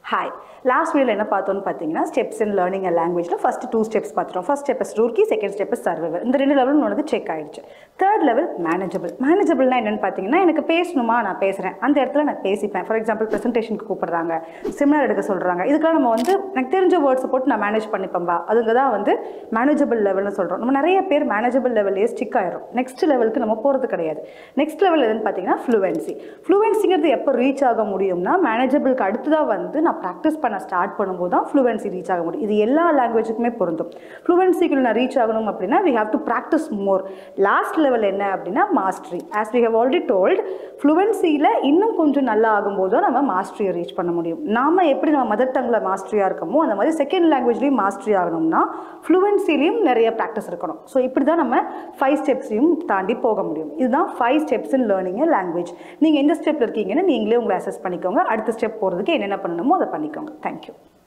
hi last வீடியோவில் என்ன பார்த்தோம்னு பார்த்தீங்கன்னா ஸ்டெப்ஸ் இன் லேர்னிங் அ லாங்குவேஜில் ஃபஸ்ட் டூ ஸ்டெப்ஸ் பார்த்துட்டோம் first step rookie second step survivor இந்த ரெண்டு லெவலும் உனக்கு செக் ஆயிடுச்சு தேர்ட் லெவல் மேனேஜபிள் மேனேஜபிள்னா என்னன்னு பார்த்தீங்கன்னா எனக்கு பேசணுமா நான் பேசுகிறேன் அந்த இடத்துல நான் பேசிப்பேன் ஃபார் எக்ஸாம்பிள் ப்ரெசன்டேஷனுக்கு கூப்பிடுறாங்க செமினார் எடுக்க சொல்கிறாங்க இதுக்கெல்லாம் நம்ம வந்து எனக்கு தெரிஞ்ச வேர்ட்ஸை போட்டு நான் மேனேஜ் பண்ணிப்பேன்பா அதுங்க தான் வந்து மேனேஜபிள் லெவல்னு சொல்கிறோம் நம்ம நிறைய பேர் மேனேஜபிள் லெவல்லே ஸ்டிக் ஆயிரும் நெக்ஸ்ட் லெவலுக்கு நம்ம போகிறது கிடையாது நெக்ஸ்ட் லெவல் எதுன்னு பார்த்தீங்கன்னா ஃப்ளூவன்சி ஃப்ளூவன்சிங்கிறது எப்போ ரீச் ஆக முடியும்னா மேனேஜபிளுக்கு அடுத்ததாக வந்து நான் ப்ராக்டிஸ் பண்ண ஸ்டார்ட் பண்ணும்போது தான் ஃப்ளூவன்சி ரீச் ஆக முடியும் இது எல்லா லாங்குவேஜுக்குமே பொருந்தும் ஃப்ளூவன்சிக்கு நான் ரீச் ஆகணும் அப்படின்னா we have to practise more last level என்ன அப்படின்னா mastery as we have already told ஃப்ளூவன்சியில் இன்னும் கொஞ்சம் நல்லா ஆகும்போது தான் நம்ம மாஸ்ட்ரியை ரீச் பண்ண முடியும் நாம எப்படி நம்ம மதர் டங்கில் மாஸ்ட்ரியாக இருக்கமோ அந்த மாதிரி செகண்ட் லாங்குவேஜ்லேயும் மாஸ்ட்ரி ஆகணும்னா ஃப்ளூவன்சிலையும் நிறைய ப்ராக்டிஸ் இருக்கணும் ஸோ இப்படி தான் நம்ம ஃபைவ் ஸ்டெப்ஸையும் தாண்டி போக முடியும் இதுதான் five steps in learning language நீங்கள் எந்த ஸ்டெப்பில் இருக்கீங்கன்னு நீங்களே உங்களை அசஸ் பண்ணிக்கோங்க அடுத்த ஸ்டெப் போகிறதுக்கு என்னென்ன பண்ணணுமோ அதை பண்ணிக்கோங்க தேங்க்யூ